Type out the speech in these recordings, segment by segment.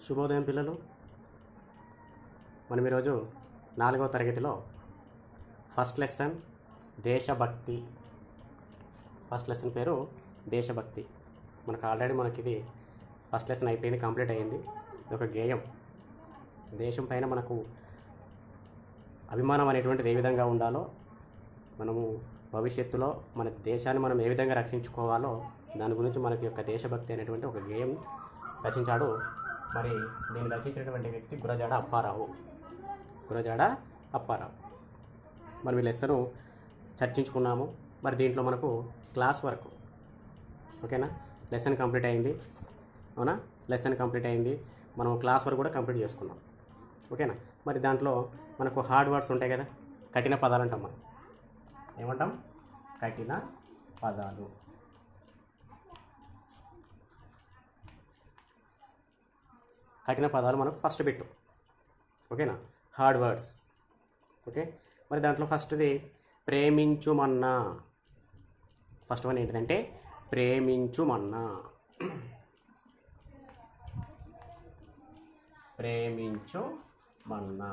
శుభోదయం పిల్లలు మనం ఈరోజు నాలుగవ తరగతిలో ఫస్ట్ లెసన్ దేశభక్తి ఫస్ట్ లెసన్ పేరు దేశభక్తి మనకు ఆల్రెడీ మనకి ఇది ఫస్ట్ లెసన్ అయిపోయింది కంప్లీట్ అయ్యింది ఇది ఒక గేయం దేశం పైన మనకు అభిమానం అనేటువంటిది ఏ విధంగా ఉండాలో మనము భవిష్యత్తులో మన దేశాన్ని మనం ఏ విధంగా రక్షించుకోవాలో దాని గురించి మనకి యొక్క దేశభక్తి అనేటువంటి ఒక గేయం రచించాడు మరి దీన్ని రచించినటువంటి వ్యక్తి గురజాడ అప్పారావు గురజాడ అప్పారావు మనం ఈ లెసను చర్చించుకున్నాము మరి దీంట్లో మనకు క్లాస్ వర్క్ ఓకేనా లెసన్ కంప్లీట్ అయింది అవునా లెసన్ కంప్లీట్ అయింది మనం క్లాస్ వర్క్ కూడా కంప్లీట్ చేసుకున్నాం ఓకేనా మరి దాంట్లో మనకు హార్డ్ వర్డ్స్ ఉంటాయి కదా కఠిన పదాలు అంటాం మనం ఏమంటాం కఠిన పదాలు కఠిన పదాలు మనకు ఫస్ట్ పెట్టు ఓకేనా హార్డ్ వర్డ్స్ ఓకే మరి దాంట్లో ఫస్ట్ది ప్రేమించుమన్నా ఫస్ట్ వన్ ఏంటిదంటే ప్రేమించుమన్నా ప్రేమించుమన్నా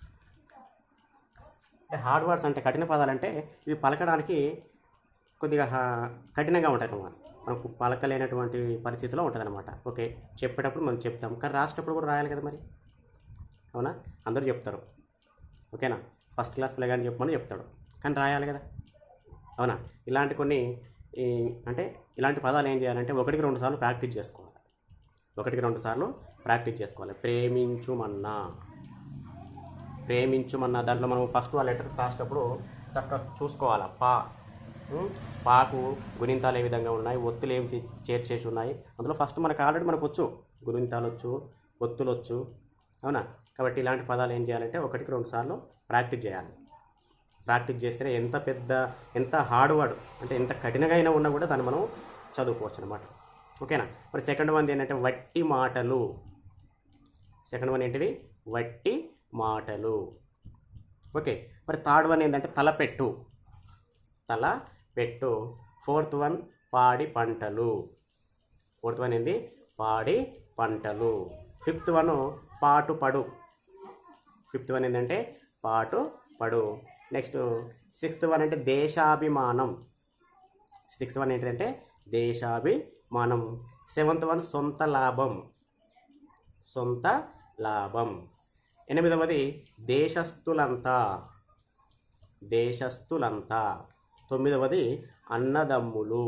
అంటే హార్డ్ వర్డ్స్ అంటే కఠిన పదాలు అంటే ఇవి పలకడానికి కొద్దిగా హా- కఠినంగా ఉంటాయి అన్నమాట మనకు పలకలేనటువంటి పరిస్థితిలో ఉంటుంది అనమాట ఓకే చెప్పేటప్పుడు మనం చెప్తాం కానీ రాసేటప్పుడు కూడా రాయాలి కదా మరి అవునా అందరూ చెప్తారు ఓకేనా ఫస్ట్ క్లాస్ పిల్లగాని చెప్పమని చెప్తాడు కానీ రాయాలి కదా అవునా ఇలాంటి కొన్ని ఈ, అంటే ఇలాంటి పదాలు ఏం చేయాలంటే ఒకటికి రెండు సార్లు ప్రాక్టీస్ చేసుకోవాలి ఒకటికి రెండు సార్లు ప్రాక్టీస్ చేసుకోవాలి ప్రేమించుమన్నా ప్రేమించుమన్న దాంట్లో మనం ఫస్ట్ ఆ లెటర్ రాసేటప్పుడు చక్కగా చూసుకోవాలి పా ఉం? పాకు గుణింతాలు ఏ విధంగా ఉన్నాయి ఒత్తులు ఏం చే- చేర్చేసి ఉన్నాయి అందులో ఫస్ట్ మనకు ఆల్రెడీ మనకు వచ్చు గుణింతాలు వచ్చు ఒత్తులు వచ్చు అవునా కాబట్టి ఇలాంటి పదాలు ఏం చేయాలంటే ఒకటికి రెండు సార్లు ప్రాక్టీస్ చేయాలి ప్రాక్టీస్ చేస్తేనే ఎంత పెద్ద ఎంత హార్డ్ వర్డ్ అంటే ఎంత కఠినంగా అయినా ఉన్నా కూడా దాన్ని మనం చదువుకోవచ్చు అనమాట ఓకేనా మరి సెకండ్ వన్ ఏంటంటే వట్టి మాటలు సెకండ్ వన్ ఏంటిది వట్టి మాటలు ఓకే మరి థర్డ్ వన్ ఏంటంటే తలపెట్టు తల పెట్టు ఫోర్త్ వన్ పాడి పంటలు ఫోర్త్ వన్ ఏంది పాడి పంటలు ఫిఫ్త్ వన్ పాటు పడు ఫిఫ్త్ వన్ ఏంటంటే పాటు పడు నెక్స్ట్ సిక్స్త్ వన్ అంటే దేశాభిమానం సిక్స్త్ వన్ ఏంటంటే దేశాభిమానం సెవెంత్ వన్ సొంత లాభం సొంత లాభం ఎనిమిదవది దేశస్థులంతా దేశస్థులంతా తొమ్మిదవది అన్నదమ్ములు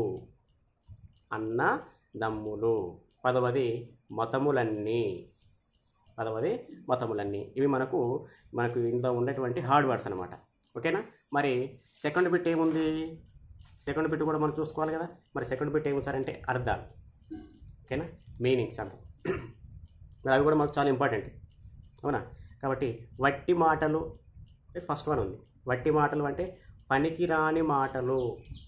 అన్నదమ్ములు పదవది మతములన్నీ పదవది మతములన్నీ ఇవి మనకు మనకు ఇంత ఉండేటువంటి హార్డ్ వర్డ్స్ అనమాట ఓకేనా మరి సెకండ్ బిట్ ఏముంది సెకండ్ బిట్ కూడా మనం చూసుకోవాలి కదా మరి సెకండ్ బిట్ ఏముంది సార్ అంటే అర్థాలు ఓకేనా మీనింగ్స్ అంటాం మరి అవి కూడా మనకు చాలా ఇంపార్టెంట్ అవునా కాబట్టి వట్టి మాటలు ఫస్ట్ వన్ ఉంది వట్టి మాటలు అంటే పనికి రాని మాటలు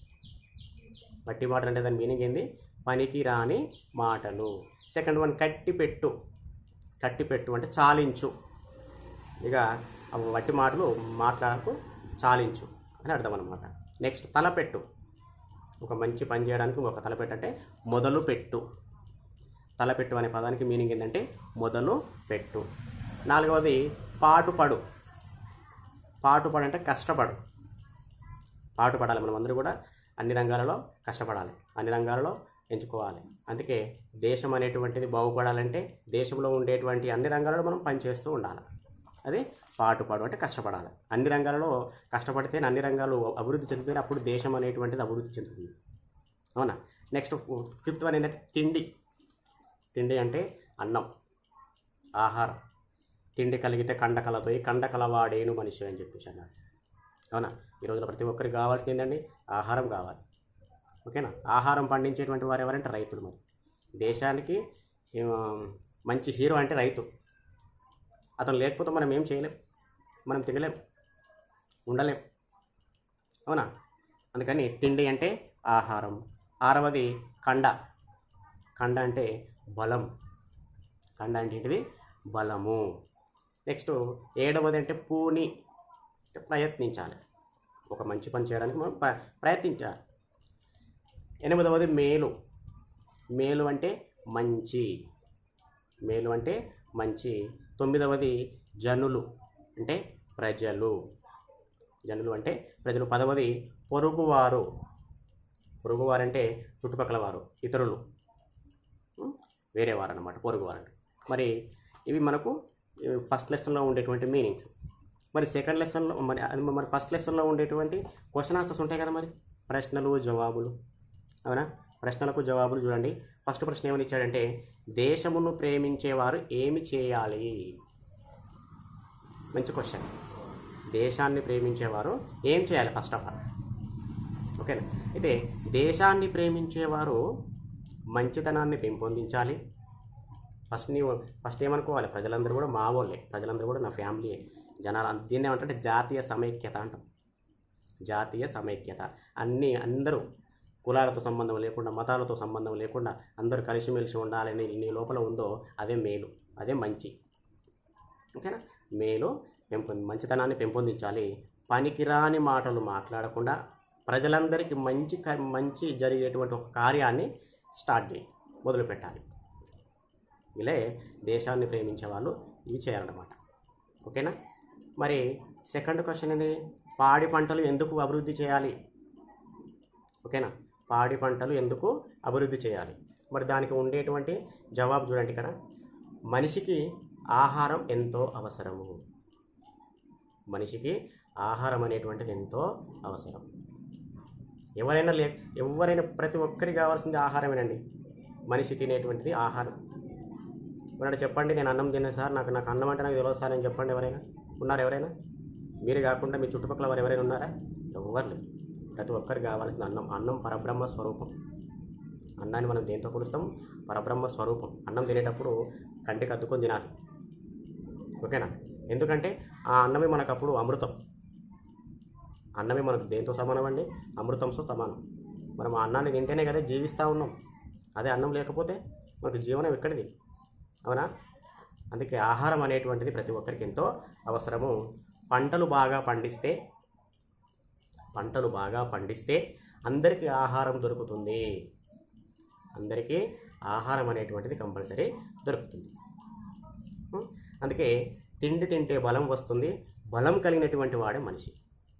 వట్టి మాటలు అంటే దాని మీనింగ్ ఏంది పనికి రాని మాటలు సెకండ్ వన్ కట్టి పెట్టు కట్టి పెట్టు అంటే చాలించు ఇక ఆ వట్టి మాటలు మాట్లాడకు చాలించు అని అర్థం అనమాట నెక్స్ట్ తలపెట్టు ఒక మంచి పని చేయడానికి ఒక తలపెట్టు అంటే మొదలు పెట్టు తలపెట్టు అనే పదానికి మీనింగ్ ఏంటంటే మొదలు పెట్టు నాలుగవది పాటుపడు పాటుపడు అంటే కష్టపడు పాటుపడాలి మనం అందరూ కూడా అన్ని రంగాలలో కష్టపడాలి అన్ని రంగాలలో ఎంచుకోవాలి అందుకే దేశం అనేటువంటిది బాగుపడాలంటే దేశంలో ఉండేటువంటి అన్ని రంగాలలో మనం పనిచేస్తూ ఉండాలి అది పాటుపడు అంటే కష్టపడాలి అన్ని రంగాలలో కష్టపడితే అన్ని రంగాలు అభివృద్ధి చెందుతాయి అప్పుడు దేశం అనేటువంటిది అభివృద్ధి చెందుతుంది అవునా నెక్స్ట్ ఫిఫ్త్ వన్ ఏంటంటే తిండి తిండి అంటే అన్నం ఆహారం తిండి కలిగితే కండ కలతోయి కండ కలవాడేను మనిషి అని చెప్పేసి అన్నాడు అవునా ఈ రోజున ప్రతి ఒక్కరికి కావాల్సింది ఏంటండి ఆహారం కావాలి ఓకేనా ఆహారం పండించేటువంటి వారు ఎవరంటే రైతులు మరి దేశానికి ఆ, మంచి హీరో అంటే రైతు అతను లేకపోతే మనం ఏం చేయలేం మనం తినలేం ఉండలేం అవునా అందుకని తిండి అంటే ఆహారం ఆరవది కండ కండ అంటే బలం కండ అంటే ఏంటిది బలము నెక్స్ట్ ఏడవది అంటే పూని అంటే ప్రయత్నించాలి ఒక మంచి పని చేయడానికి మనం ప్ర ప్రయత్నించాలి ఎనిమిదవది మేలు మేలు అంటే మంచి మేలు అంటే మంచి తొమ్మిదవది జనులు అంటే ప్రజలు జనులు అంటే ప్రజలు పదవది పొరుగువారు పొరుగువారు అంటే చుట్టుపక్కల వారు ఇతరులు ఉం? వేరే వారు అన్నమాట పొరుగువారు అంటే మరి ఇవి మనకు ఇవి ఫస్ట్ లెసన్లో ఉండేటువంటి మీనింగ్స్ మరి సెకండ్ లెసన్లో మరి అది మరి ఫస్ట్ లెసన్లో ఉండేటువంటి క్వశ్చన్ ఆన్సర్స్ ఉంటాయి కదా మరి ప్రశ్నలు జవాబులు అవునా ప్రశ్నలకు జవాబులు చూడండి ఫస్ట్ ప్రశ్న ఏమని ఇచ్చాడంటే దేశమును ప్రేమించేవారు ఏమి చేయాలి మంచి క్వశ్చన్ దేశాన్ని ప్రేమించేవారు ఏం చేయాలి ఫస్ట్ ఆఫ్ ఆల్ ఓకేనా అయితే దేశాన్ని ప్రేమించేవారు మంచితనాన్ని పెంపొందించాలి ఫస్ట్ నీవు ఫస్ట్ ఏమనుకోవాలి ప్రజలందరూ కూడా మా వాళ్ళే ప్రజలందరూ కూడా నా ఫ్యామిలీ జనాలు అంత- దీన్ని ఏమంటే జాతీయ సమైక్యత అంటాం జాతీయ సమైక్యత అన్నీ అందరూ కులాలతో సంబంధం లేకుండా మతాలతో సంబంధం లేకుండా అందరూ కలిసిమెలిసి ఉండాలని నీ లోపల ఉందో అదే మేలు అదే మంచి ఓకేనా మేలు పెంపొంది మంచితనాన్ని పెంపొందించాలి పనికిరాని మాటలు మాట్లాడకుండా ప్రజలందరికీ మంచి క- మంచి జరిగేటువంటి ఒక కార్యాన్ని స్టార్ట్ చేయి మొదలు పెట్టాలి ఇలా దేశాన్ని ప్రేమించే వాళ్ళు ఇవి చేయాలన్నమాట ఓకేనా మరి సెకండ్ క్వశ్చన్ ఏంది పాడి పంటలు ఎందుకు అభివృద్ధి చేయాలి ఓకేనా పాడి పంటలు ఎందుకు అభివృద్ధి చేయాలి మరి దానికి ఉండేటువంటి జవాబు చూడండి ఇక్కడ మనిషికి ఆహారం ఎంతో అవసరము మనిషికి ఆహారం అనేటువంటిది ఎంతో అవసరం ఎవరైనా లే ఎవరైనా ప్రతి ఒక్కరికి కావాల్సింది ఆహారమేనండి మనిషి తినేటువంటిది ఆహారం మరి చెప్పండి నేను అన్నం తినే సార్ నాకు నాకు అన్నం అంటే నాకు తెలియదు సార్ అని చెప్పండి ఎవరైనా ఉన్నారు ఎవరైనా మీరు కాకుండా మీ చుట్టుపక్కల వారు ఎవరైనా ఉన్నారా ఎవరు లేరు ప్రతి ఒక్కరికి కావాల్సిన అన్నం అన్నం పరబ్రహ్మ స్వరూపం అన్నాన్ని మనం దేంతో కొలుస్తాం పరబ్రహ్మ స్వరూపం అన్నం తినేటప్పుడు కంటికి అద్దుకొని తినాలి ఓకేనా ఎందుకంటే ఆ అన్నమే మనకు అప్పుడు అమృతం అన్నమే మనకు దేంతో సమానం అండి అమృతంతో సమానం మనం ఆ అన్నాన్ని తింటేనే కదా జీవిస్తూ ఉన్నాం అదే అన్నం లేకపోతే మనకు జీవనం ఎక్కడిది అవునా అందుకే ఆహారం అనేటువంటిది ప్రతి ఒక్కరికి ఎంతో అవసరము పంటలు బాగా పండిస్తే పంటలు బాగా పండిస్తే అందరికీ ఆహారం దొరుకుతుంది అందరికీ ఆహారం అనేటువంటిది కంపల్సరీ దొరుకుతుంది ఉం? అందుకే తిండి తింటే బలం వస్తుంది బలం కలిగినటువంటి వాడే మనిషి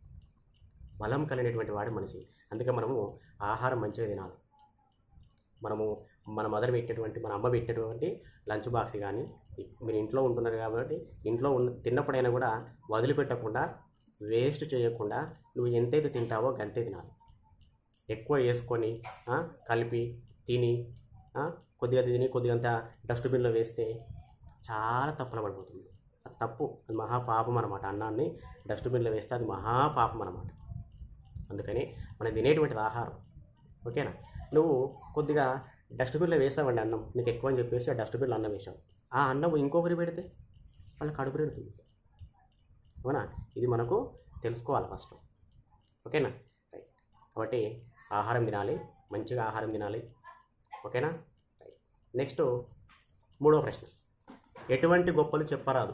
బలం కలిగినటువంటి వాడే మనిషి అందుకే మనము ఆహారం మంచిగా తినాలి మనము మన మదర్ పెట్టేటువంటి మన అమ్మ పెట్టేటువంటి లంచ్ బాక్స్ కానీ మీరు ఇంట్లో ఉంటున్నారు కాబట్టి ఇంట్లో ఉన్న తిన్నప్పుడైనా కూడా వదిలిపెట్టకుండా వేస్ట్ చేయకుండా నువ్వు ఎంతైతే తింటావో గంతే తినాలి ఎక్కువ వేసుకొని ఆ, కలిపి తిని ఆ, కొద్దిగా తిని కొద్దిగా అంతా డస్ట్బిన్లో వేస్తే చాలా తప్పుల పడిపోతుంది అది తప్పు అది మహాపాపం అనమాట అన్నాన్ని డస్ట్బిన్లో వేస్తే అది మహాపాపం అనమాట అందుకని మనం తినేటువంటిది ఆహారం ఓకేనా నువ్వు కొద్దిగా డస్ట్బిన్లో వేసావండి అన్నం నీకు ఎక్కువ అని చెప్పేసి ఆ డస్ట్బిన్లో అన్నం వేసావు ఆ అన్నం ఇంకొకరి పెడితే వాళ్ళ కడుపు పెడుతుంది అవునా ఇది మనకు తెలుసుకోవాలి ఫస్ట్ ఓకేనా రైట్ కాబట్టి ఆహారం తినాలి మంచిగా ఆహారం తినాలి ఓకేనా రైట్ నెక్స్ట్ మూడో ప్రశ్న ఎటువంటి గొప్పలు చెప్పరాదు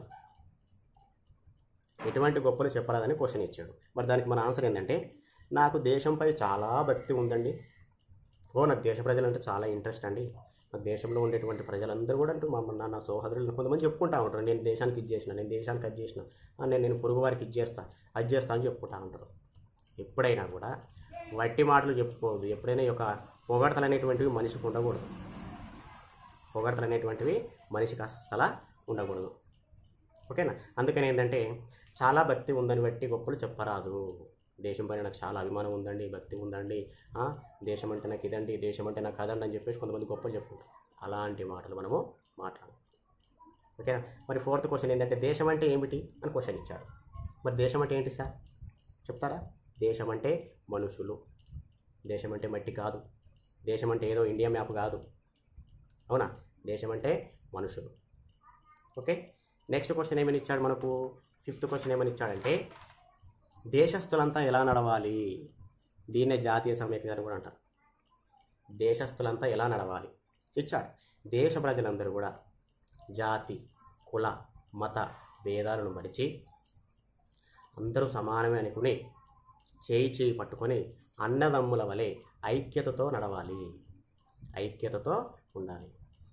ఎటువంటి గొప్పలు చెప్పరాదని క్వశ్చన్ ఇచ్చాడు మరి దానికి మన ఆన్సర్ ఏంటంటే నాకు దేశంపై చాలా భక్తి ఉందండి ఓ నాకు దేశ ప్రజలంటే చాలా ఇంట్రెస్ట్ అండి నాకు దేశంలో ఉండేటువంటి ప్రజలందరూ కూడా అంటూ మా నా నా సోదరులు కొంతమంది చెప్పుకుంటా ఉంటారు నేను దేశానికి ఇది చేసిన నేను దేశానికి అది చేసిన ఆ, నేను నేను పొరుగు వారికి ఇది చేస్తా అది చేస్తా అని చెప్పుకుంటా ఉంటారు ఎప్పుడైనా కూడా వట్టి మాటలు చెప్పుకోవద్దు ఎప్పుడైనా ఈ యొక్క పొగడతలు అనేటువంటివి మనిషికి ఉండకూడదు పొగడతలు అనేటువంటివి మనిషికి అస్సలు ఉండకూడదు ఓకేనా అందుకని ఏంటంటే చాలా భక్తి ఉందని బట్టి గొప్పలు చెప్పరాదు దేశం పైన నాకు చాలా అభిమానం ఉందండి భక్తి ఉందండి ఆ, దేశం అంటే నాకు ఇదండి దేశం అంటే నాకు అదండి అని చెప్పేసి కొంతమంది గొప్పలు చెప్పుకుంటారు అలాంటి మాటలు మనము మాట్లాడాలి ఓకేనా మరి ఫోర్త్ క్వశ్చన్ ఏంటంటే దేశం అంటే ఏమిటి అని క్వశ్చన్ ఇచ్చాడు మరి దేశం అంటే ఏంటి సార్ చెప్తారా దేశం అంటే మనుషులు దేశం అంటే మట్టి కాదు దేశం అంటే ఏదో ఇండియా మ్యాప్ కాదు అవునా దేశం అంటే మనుషులు ఓకే నెక్స్ట్ క్వశ్చన్ ఏమని ఇచ్చాడు మనకు ఫిఫ్త్ క్వశ్చన్ ఏమని ఇచ్చాడంటే దేశస్తులంతా ఎలా నడవాలి దీన్నే జాతీయ సమైక్యత అని కూడా అంటారు దేశస్తులంతా ఎలా నడవాలి ఇచ్చాడు దేశ ప్రజలందరూ కూడా జాతి కుల మత భేదాలను మరిచి అందరూ సమానమే అనుకుని చేయి చేయి పట్టుకొని అన్నదమ్ముల వలె ఐక్యతతో నడవాలి ఐక్యతతో ఉండాలి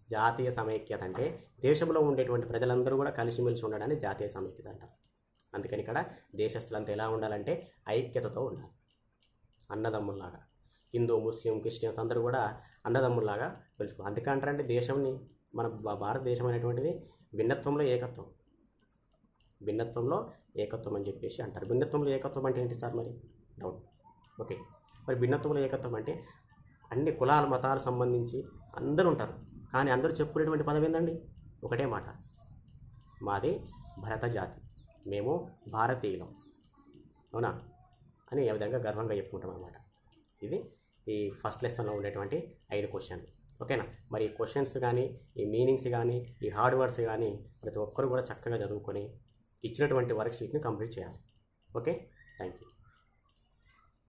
జాతీయ సమైక్యత అంటే దేశంలో ఉండేటువంటి ప్రజలందరూ కూడా కలిసిమెలిసి ఉండడాన్ని జాతీయ సమైక్యత అంటారు అందుకని ఇక్కడ దేశస్తులంతా ఎలా ఉండాలంటే ఐక్యతతో ఉండాలి అన్నదమ్ముల్లాగా హిందూ ముస్లిం క్రిస్టియన్స్ అందరూ కూడా అన్నదమ్ముల్లాగా పిలుచుకో అందుకంటారంటే దేశంని మన భా- భారతదేశం అనేటువంటిది భిన్నత్వంలో ఏకత్వం భిన్నత్వంలో ఏకత్వం అని చెప్పేసి అంటారు భిన్నత్వంలో ఏకత్వం అంటే ఏంటి సార్ మరి డౌట్ ఓకే మరి భిన్నత్వంలో ఏకత్వం అంటే అన్ని కులాల మతాలు సంబంధించి అందరూ ఉంటారు కానీ అందరూ చెప్పుకునేటువంటి పదం ఏందండి ఒకటే మాట మాది భరత జాతి మేము భారతీయులం అవునా అని ఏ విధంగా గర్వంగా చెప్పుకుంటాం అనమాట ఇది ఈ ఫస్ట్ లెసన్లో ఉండేటువంటి ఐదు క్వశ్చన్లు ఓకేనా మరి ఈ క్వశ్చన్స్ కానీ ఈ మీనింగ్స్ కానీ ఈ హార్డ్ వర్డ్స్ కానీ ప్రతి ఒక్కరు కూడా చక్కగా చదువుకొని ఇచ్చినటువంటి వర్క్ షీట్ని కంప్లీట్ చేయాలి ఓకే థ్యాంక్ యూ